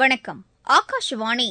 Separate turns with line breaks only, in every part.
வணக்கம் ஆகாஷவாணி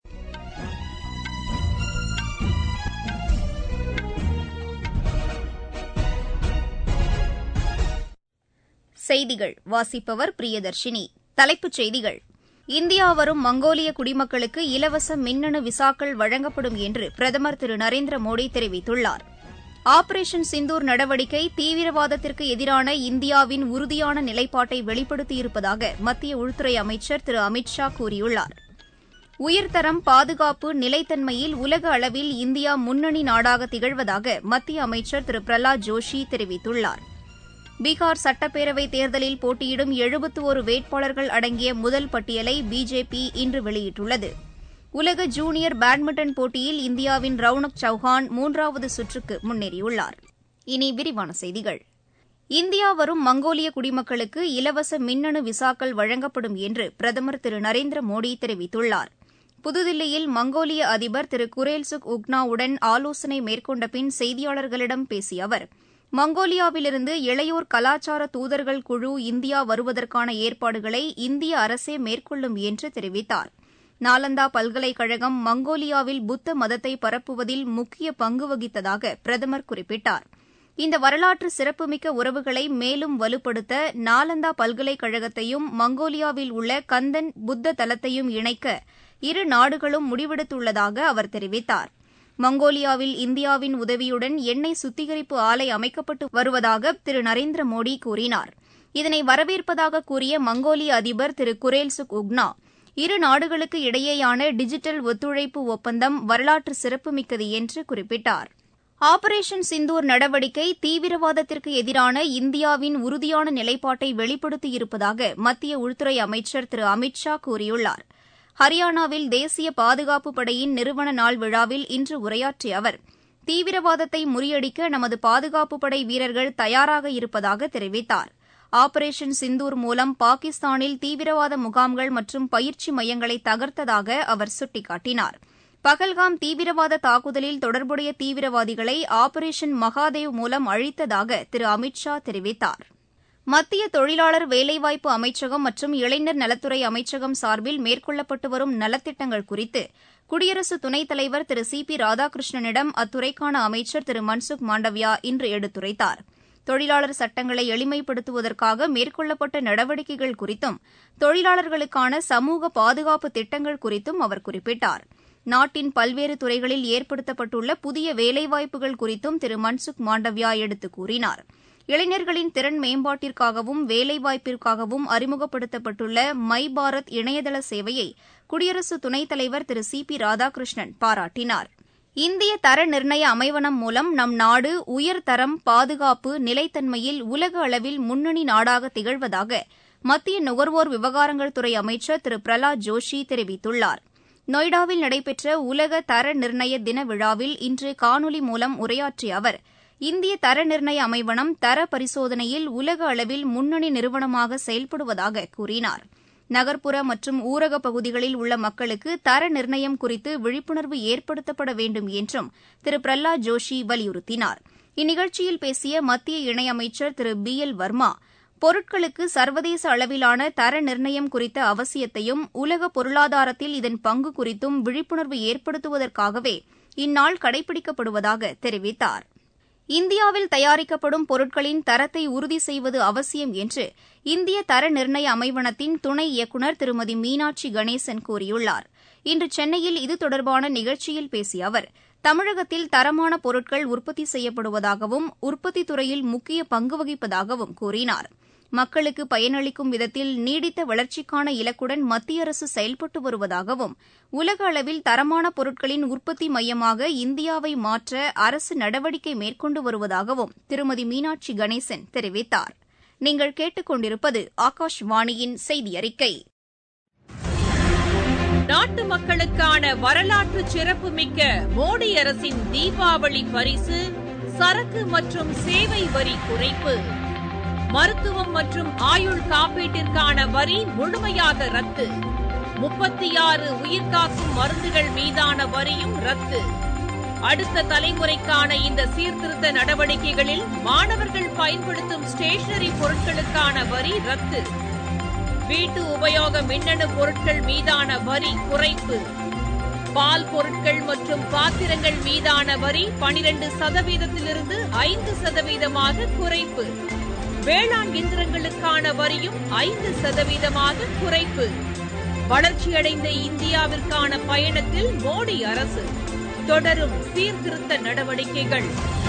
செய்திகள் வாசிப்பவர் பிரியதர்ஷினி தலைப்புச் செய்திகள் இந்தியா வரும் மங்கோலிய குடிமக்களுக்கு இலவச மின்னணு விசாக்கள் வழங்கப்படும் என்று பிரதமர் திரு நரேந்திர மோடி தெரிவித்துள்ளார் ஆபரேஷன் சிந்தூர் நடவடிக்கை தீவிரவாதத்திற்கு எதிரான இந்தியாவின் உறுதியான நிலைப்பாட்டை வெளிப்படுத்தியிருப்பதாக மத்திய உள்துறை அமைச்சர் திரு அமித் ஷா கூறியுள்ளார் உயர்தரம் பாதுகாப்பு நிலைத்தன்மையில் உலக அளவில் இந்தியா முன்னணி நாடாக திகழ்வதாக மத்திய அமைச்சர் திரு பிரஹலாத் ஜோஷி தெரிவித்துள்ளார் பீகார் சட்டப்பேரவைத் தேர்தலில் போட்டியிடும் எழுபத்து ஒரு வேட்பாளர்கள் அடங்கிய முதல் பட்டியலை பிஜேபி இன்று வெளியிட்டுள்ளது உலக ஜூனியர் பேட்மிண்டன் போட்டியில் இந்தியாவின் ரவுனக் சௌஹான் மூன்றாவது சுற்றுக்கு முன்னேறியுள்ளார் இனி விரிவான செய்திகள் இந்தியா வரும் மங்கோலிய குடிமக்களுக்கு இலவச மின்னணு விசாக்கள் வழங்கப்படும் என்று பிரதமர் திரு நரேந்திர மோடி தெரிவித்துள்ளார் புதுதில்லியில் மங்கோலிய அதிபர் திரு குரேல்சுக் உக்னாவுடன் ஆலோசனை மேற்கொண்ட பின் செய்தியாளர்களிடம் பேசிய அவர் மங்கோலியாவிலிருந்து இளையோர் கலாச்சார தூதர்கள் குழு இந்தியா வருவதற்கான ஏற்பாடுகளை இந்திய அரசே மேற்கொள்ளும் என்று தெரிவித்தார் நாலந்தா பல்கலைக்கழகம் மங்கோலியாவில் புத்த மதத்தை பரப்புவதில் முக்கிய பங்கு வகித்ததாக பிரதமர் குறிப்பிட்டார் இந்த வரலாற்று சிறப்புமிக்க உறவுகளை மேலும் வலுப்படுத்த நாலந்தா பல்கலைக்கழகத்தையும் மங்கோலியாவில் உள்ள கந்தன் புத்த தலத்தையும் இணைக்க இரு நாடுகளும் முடிவெடுத்துள்ளதாக அவர் தெரிவித்தார் மங்கோலியாவில் இந்தியாவின் உதவியுடன் எண்ணெய் சுத்திகரிப்பு ஆலை அமைக்கப்பட்டு வருவதாக திரு நரேந்திர மோடி கூறினார் இதனை வரவேற்பதாக கூறிய மங்கோலிய அதிபர் திரு குரேல்சுக் உக்னா இரு நாடுகளுக்கு இடையேயான டிஜிட்டல் ஒத்துழைப்பு ஒப்பந்தம் வரலாற்று சிறப்புமிக்கது என்று குறிப்பிட்டார் ஆபரேஷன் சிந்தூர் நடவடிக்கை தீவிரவாதத்திற்கு எதிரான இந்தியாவின் உறுதியான நிலைப்பாட்டை வெளிப்படுத்தியிருப்பதாக மத்திய உள்துறை அமைச்சர் திரு அமித் ஷா கூறியுள்ளார் ஹரியானாவில் தேசிய பாதுகாப்பு படையின் நிறுவன நாள் விழாவில் இன்று உரையாற்றிய அவர் தீவிரவாதத்தை முறியடிக்க நமது பாதுகாப்பு படை வீரர்கள் தயாராக இருப்பதாக தெரிவித்தார் ஆபரேஷன் சிந்தூர் மூலம் பாகிஸ்தானில் தீவிரவாத முகாம்கள் மற்றும் பயிற்சி மையங்களை தகர்த்ததாக அவர் சுட்டிக்காட்டினார் பகல்காம் தீவிரவாத தாக்குதலில் தொடர்புடைய தீவிரவாதிகளை ஆபரேஷன் மகாதேவ் மூலம் அழித்ததாக திரு அமித் ஷா தெரிவித்தார் மத்திய தொழிலாளர் வேலைவாய்ப்பு அமைச்சகம் மற்றும் இளைஞர் நலத்துறை அமைச்சகம் சார்பில் மேற்கொள்ளப்பட்டு வரும் நலத்திட்டங்கள் குறித்து குடியரசு துணைத் தலைவர் திரு சி பி ராதாகிருஷ்ணனிடம் அத்துறைக்கான அமைச்சர் திரு மன்சுக் மாண்டவியா இன்று எடுத்துரைத்தார் தொழிலாளர் சட்டங்களை எளிமைப்படுத்துவதற்காக மேற்கொள்ளப்பட்ட நடவடிக்கைகள் குறித்தும் தொழிலாளர்களுக்கான சமூக பாதுகாப்பு திட்டங்கள் குறித்தும் அவர் குறிப்பிட்டார் நாட்டின் பல்வேறு துறைகளில் ஏற்படுத்தப்பட்டுள்ள புதிய வேலைவாய்ப்புகள் குறித்தும் திரு மன்சுக் மாண்டவியா எடுத்து கூறினார் இளைஞர்களின் திறன் மேம்பாட்டிற்காகவும் வேலைவாய்ப்பிற்காகவும் அறிமுகப்படுத்தப்பட்டுள்ள மை பாரத் இணையதள சேவையை குடியரசு துணைத் தலைவர் திரு சி பி ராதாகிருஷ்ணன் பாராட்டினார் இந்திய தர நிர்ணய அமைவனம் மூலம் நம் நாடு உயர்தரம் பாதுகாப்பு நிலைத்தன்மையில் உலக அளவில் முன்னணி நாடாக திகழ்வதாக மத்திய நுகர்வோர் விவகாரங்கள் துறை அமைச்சர் திரு பிரஹலாத் ஜோஷி தெரிவித்துள்ளார் நொய்டாவில் நடைபெற்ற உலக தர நிர்ணய தின விழாவில் இன்று காணொலி மூலம் உரையாற்றிய அவர் இந்திய தர நிர்ணய அமைவனம் தர பரிசோதனையில் உலக அளவில் முன்னணி நிறுவனமாக செயல்படுவதாக கூறினார் நகர்ப்புற மற்றும் ஊரக பகுதிகளில் உள்ள மக்களுக்கு தர நிர்ணயம் குறித்து விழிப்புணர்வு ஏற்படுத்தப்பட வேண்டும் என்றும் திரு பிரஹலாத் ஜோஷி வலியுறுத்தினார் இந்நிகழ்ச்சியில் பேசிய மத்திய இணையமைச்சர் திரு பி எல் வர்மா பொருட்களுக்கு சர்வதேச அளவிலான தர நிர்ணயம் குறித்த அவசியத்தையும் உலக பொருளாதாரத்தில் இதன் பங்கு குறித்தும் விழிப்புணர்வு ஏற்படுத்துவதற்காகவே இந்நாள் கடைபிடிக்கப்படுவதாக தெரிவித்தார் இந்தியாவில் தயாரிக்கப்படும் பொருட்களின் தரத்தை உறுதி செய்வது அவசியம் என்று இந்திய தர நிர்ணய அமைவனத்தின் துணை இயக்குநர் திருமதி மீனாட்சி கணேசன் கூறியுள்ளார் இன்று சென்னையில் இது தொடர்பான நிகழ்ச்சியில் பேசிய அவர் தமிழகத்தில் தரமான பொருட்கள் உற்பத்தி செய்யப்படுவதாகவும் உற்பத்தி துறையில் முக்கிய பங்கு வகிப்பதாகவும் கூறினார் மக்களுக்கு பயனளிக்கும் விதத்தில் நீடித்த வளர்ச்சிக்கான இலக்குடன் மத்திய அரசு செயல்பட்டு வருவதாகவும் உலக அளவில் தரமான பொருட்களின் உற்பத்தி மையமாக இந்தியாவை மாற்ற அரசு நடவடிக்கை மேற்கொண்டு வருவதாகவும் திருமதி மீனாட்சி கணேசன் தெரிவித்தார் நீங்கள் கேட்டுக்கொண்டிருப்பது ஆகாஷ்வாணியின் செய்தி அறிக்கை
நாட்டு மக்களுக்கான வரலாற்று சிறப்புமிக்க மோடி அரசின் தீபாவளி பரிசு சரக்கு மற்றும் சேவை வரி குறைப்பு மருத்துவம் மற்றும் ஆயுள் காப்பீட்டிற்கான வரி முழுமையாக ரத்து முப்பத்தி ஆறு உயிர்காக்கும் மருந்துகள் மீதான வரியும் ரத்து அடுத்த தலைமுறைக்கான இந்த சீர்திருத்த நடவடிக்கைகளில் மாணவர்கள் பயன்படுத்தும் ஸ்டேஷனரி பொருட்களுக்கான வரி ரத்து வீட்டு உபயோக மின்னணு பொருட்கள் மீதான வரி குறைப்பு பால் பொருட்கள் மற்றும் பாத்திரங்கள் மீதான வரி பனிரெண்டு சதவீதத்திலிருந்து ஐந்து சதவீதமாக குறைப்பு வேளாண் இயந்திரங்களுக்கான வரியும் ஐந்து சதவீதமாக குறைப்பு வளர்ச்சியடைந்த இந்தியாவிற்கான பயணத்தில் மோடி அரசு தொடரும் சீர்திருத்த நடவடிக்கைகள்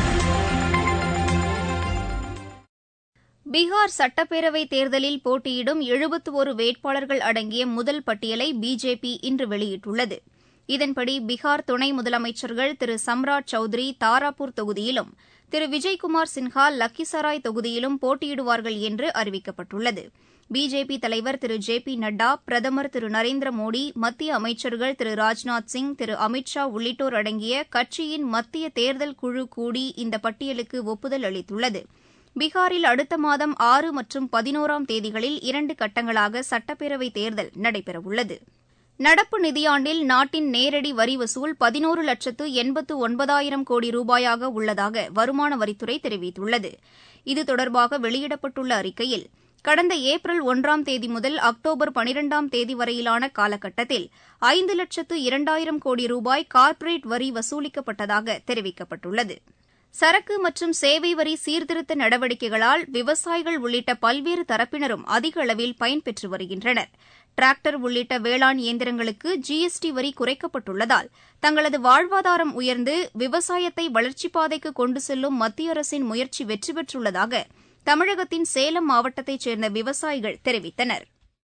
பீகார் சட்டப்பேரவைத் தேர்தலில் போட்டியிடும் எழுபத்து ஒரு வேட்பாளர்கள் அடங்கிய முதல் பட்டியலை பிஜேபி இன்று வெளியிட்டுள்ளது இதன்படி பீகார் துணை முதலமைச்சர்கள் திரு சம்ராட் சௌத்ரி தாராப்பூர் தொகுதியிலும் திரு விஜய்குமார் சின்ஹா லக்கிசராய் தொகுதியிலும் போட்டியிடுவார்கள் என்று அறிவிக்கப்பட்டுள்ளது பிஜேபி தலைவர் திரு ஜே பி நட்டா பிரதமர் திரு நரேந்திர மோடி மத்திய அமைச்சர்கள் திரு ராஜ்நாத் சிங் திரு அமித் ஷா உள்ளிட்டோர் அடங்கிய கட்சியின் மத்திய தேர்தல் குழு கூடி இந்த பட்டியலுக்கு ஒப்புதல் அளித்துள்ளது பீகாரில் அடுத்த மாதம் ஆறு மற்றும் பதினோராம் தேதிகளில் இரண்டு கட்டங்களாக சட்டப்பேரவைத் தேர்தல் நடைபெறவுள்ளது நடப்பு நிதியாண்டில் நாட்டின் நேரடி வரி வசூல் பதினோரு லட்சத்து எண்பத்து ஒன்பதாயிரம் கோடி ரூபாயாக உள்ளதாக வருமான வரித்துறை தெரிவித்துள்ளது இது தொடர்பாக வெளியிடப்பட்டுள்ள அறிக்கையில் கடந்த ஏப்ரல் ஒன்றாம் தேதி முதல் அக்டோபர் பனிரெண்டாம் தேதி வரையிலான காலகட்டத்தில் ஐந்து லட்சத்து இரண்டாயிரம் கோடி ரூபாய் கார்ப்பரேட் வரி வசூலிக்கப்பட்டதாக தெரிவிக்கப்பட்டுள்ளது சரக்கு மற்றும் சேவை வரி சீர்திருத்த நடவடிக்கைகளால் விவசாயிகள் உள்ளிட்ட பல்வேறு தரப்பினரும் அதிக அளவில் பயன்பெற்று வருகின்றனர் டிராக்டர் உள்ளிட்ட வேளாண் இயந்திரங்களுக்கு ஜிஎஸ்டி வரி குறைக்கப்பட்டுள்ளதால் தங்களது வாழ்வாதாரம் உயர்ந்து விவசாயத்தை வளர்ச்சிப் பாதைக்கு கொண்டு செல்லும் மத்திய அரசின் முயற்சி வெற்றி பெற்றுள்ளதாக தமிழகத்தின் சேலம் மாவட்டத்தைச் சேர்ந்த விவசாயிகள் தெரிவித்தனர்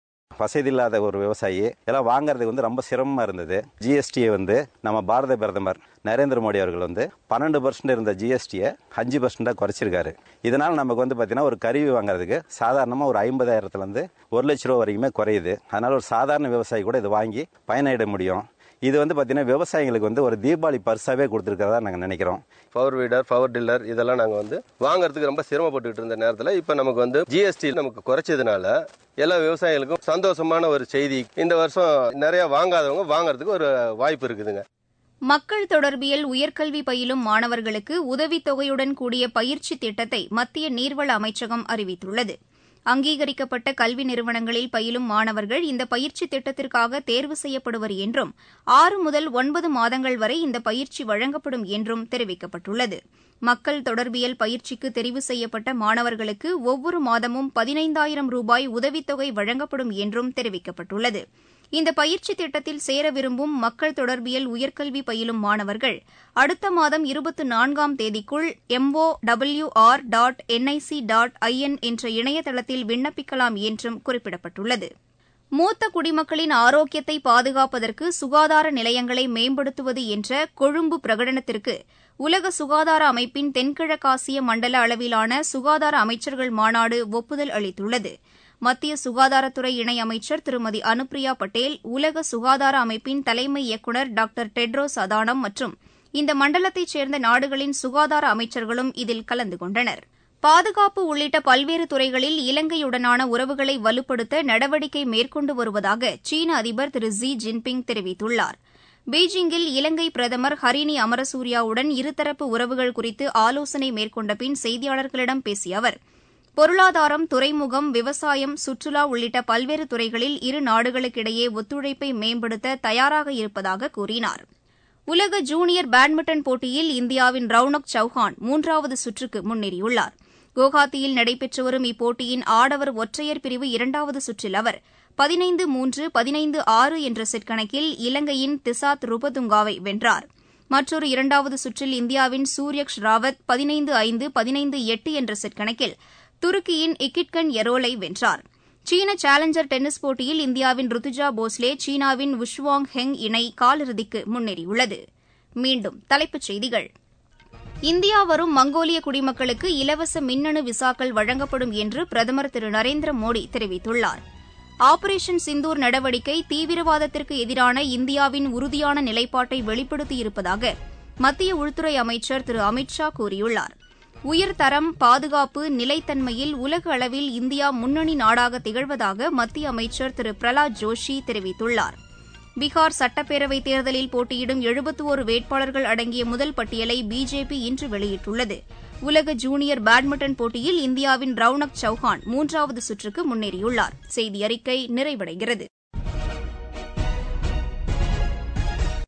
வசதி இல்லாத ஒரு விவசாயி இதெல்லாம் வாங்குறதுக்கு வந்து ரொம்ப சிரமமாக இருந்தது ஜிஎஸ்டியை வந்து நம்ம பாரத பிரதமர் நரேந்திர மோடி அவர்கள் வந்து பன்னெண்டு பர்சன்ட் இருந்த ஜிஎஸ்டியை அஞ்சு பர்சன்டாக குறைச்சிருக்காரு இதனால் நமக்கு வந்து பார்த்தீங்கன்னா ஒரு கருவி வாங்குறதுக்கு சாதாரணமாக ஒரு ஐம்பதாயிரத்துலேருந்து ஒரு லட்ச ரூபா வரைக்குமே குறையுது அதனால் ஒரு சாதாரண விவசாயி கூட இதை வாங்கி பயனிட முடியும் இது வந்து பார்த்தீங்கன்னா விவசாயிகளுக்கு வந்து ஒரு தீபாவளி பரிசாவே கொடுத்துருக்கிறதா நாங்கள் நினைக்கிறோம்
பவர் வீடர் பவர் டில்லர் இதெல்லாம் நாங்கள் வந்து வாங்குறதுக்கு ரொம்ப சிரமப்பட்டுக்கிட்டு இருந்த நேரத்தில் இப்போ நமக்கு வந்து ஜிஎஸ்டி நமக்கு குறைச்சதுனால எல்லா விவசாயிகளுக்கும் சந்தோஷமான ஒரு செய்தி இந்த வருஷம் நிறைய வாங்காதவங்க வாங்குறதுக்கு ஒரு வாய்ப்பு இருக்குதுங்க
மக்கள் தொடர்பியல் உயர்கல்வி பயிலும் மாணவர்களுக்கு உதவித்தொகையுடன் கூடிய பயிற்சி திட்டத்தை மத்திய நீர்வள அமைச்சகம் அறிவித்துள்ளது அங்கீகரிக்கப்பட்ட கல்வி நிறுவனங்களில் பயிலும் மாணவர்கள் இந்த பயிற்சி திட்டத்திற்காக தேர்வு செய்யப்படுவர் என்றும் ஆறு முதல் ஒன்பது மாதங்கள் வரை இந்த பயிற்சி வழங்கப்படும் என்றும் தெரிவிக்கப்பட்டுள்ளது மக்கள் தொடர்பியல் பயிற்சிக்கு தெரிவு செய்யப்பட்ட மாணவர்களுக்கு ஒவ்வொரு மாதமும் பதினைந்தாயிரம் ரூபாய் உதவித்தொகை வழங்கப்படும் என்றும் தெரிவிக்கப்பட்டுள்ளது இந்த பயிற்சி திட்டத்தில் சேர விரும்பும் மக்கள் தொடர்பியல் உயர்கல்வி பயிலும் மாணவர்கள் அடுத்த மாதம் இருபத்தி நான்காம் தேதிக்குள் MO W R dot NIC dot IN என்ற இணையதளத்தில் விண்ணப்பிக்கலாம் என்றும் குறிப்பிடப்பட்டுள்ளது மூத்த குடிமக்களின் ஆரோக்கியத்தை பாதுகாப்பதற்கு சுகாதார நிலையங்களை மேம்படுத்துவது என்ற கொழும்பு பிரகடனத்திற்கு உலக சுகாதார அமைப்பின் தென்கிழக்காசிய மண்டல அளவிலான சுகாதார அமைச்சர்கள் மாநாடு ஒப்புதல் அளித்துள்ளது மத்திய சுகாதாரத்துறை இணையமைச்சர் திருமதி அனுப்ரியா பட்டேல் உலக சுகாதார அமைப்பின் தலைமை இயக்குநர் டாக்டர் டெட்ரோஸ் அதானம் மற்றும் இந்த மண்டலத்தைச் சேர்ந்த நாடுகளின் சுகாதார அமைச்சர்களும் இதில் கலந்து கொண்டனர் பாதுகாப்பு உள்ளிட்ட பல்வேறு துறைகளில் இலங்கையுடனான உறவுகளை வலுப்படுத்த நடவடிக்கை மேற்கொண்டு வருவதாக சீன அதிபர் திரு ஜி ஜின்பிங் தெரிவித்துள்ளார் பீஜிங்கில் இலங்கை பிரதமர் ஹரினி அமரசூரியாவுடன் இருதரப்பு உறவுகள் குறித்து ஆலோசனை மேற்கொண்ட பின் செய்தியாளர்களிடம் பேசிய அவர் பொருளாதாரம் துறைமுகம் விவசாயம் சுற்றுலா உள்ளிட்ட பல்வேறு துறைகளில் இரு நாடுகளுக்கிடையே ஒத்துழைப்பை மேம்படுத்த தயாராக இருப்பதாக கூறினார் உலக ஜூனியர் பேட்மிண்டன் போட்டியில் இந்தியாவின் ரவுனக் சௌஹான் மூன்றாவது சுற்றுக்கு முன்னேறியுள்ளார் குவஹாத்தியில் நடைபெற்று வரும் இப்போட்டியின் ஆடவர் ஒற்றையர் பிரிவு இரண்டாவது சுற்றில் அவர் பதினைந்து மூன்று பதினைந்து ஆறு என்ற செட் கணக்கில் இலங்கையின் திசாத் ருபதுங்காவை வென்றார் மற்றொரு இரண்டாவது சுற்றில் இந்தியாவின் சூரியக்ஷ் ராவத் பதினைந்து ஐந்து பதினைந்து எட்டு என்ற செட் கணக்கில் துருக்கியின் இக்கிட்கன் எரோலை வென்றார் சீன சேலஞ்சர் டென்னிஸ் போட்டியில் இந்தியாவின் ருத்துஜா போஸ்லே சீனாவின் உஷ்வாங் ஹெங் இணை காலிறுதிக்கு முன்னேறியுள்ளது மீண்டும் தலைப்புச் செய்திகள் இந்தியா வரும் மங்கோலிய குடிமக்களுக்கு இலவச மின்னணு விசாக்கள் வழங்கப்படும் என்று பிரதமர் திரு நரேந்திர மோடி தெரிவித்துள்ளார் ஆபரேஷன் சிந்தூர் நடவடிக்கை தீவிரவாதத்திற்கு எதிரான இந்தியாவின் உறுதியான நிலைப்பாட்டை வெளிப்படுத்தியிருப்பதாக மத்திய உள்துறை அமைச்சர் திரு அமித் ஷா கூறியுள்ளார் உயர்தரம் பாதுகாப்பு நிலைத்தன்மையில் உலக அளவில் இந்தியா முன்னணி நாடாக திகழ்வதாக மத்திய அமைச்சர் திரு பிரலாத் ஜோஷி தெரிவித்துள்ளார் பீகார் சட்டப்பேரவைத் தேர்தலில் போட்டியிடும் எழுபத்தி ஒரு வேட்பாளர்கள் அடங்கிய முதல் பட்டியலை பிஜேபி இன்று வெளியிட்டுள்ளது உலக ஜூனியர் பேட்மிண்டன் போட்டியில் இந்தியாவின் ரவுனக் சௌஹான் மூன்றாவது சுற்றுக்கு முன்னேறியுள்ளார் செய்தி அறிக்கை நிறைவடைகிறது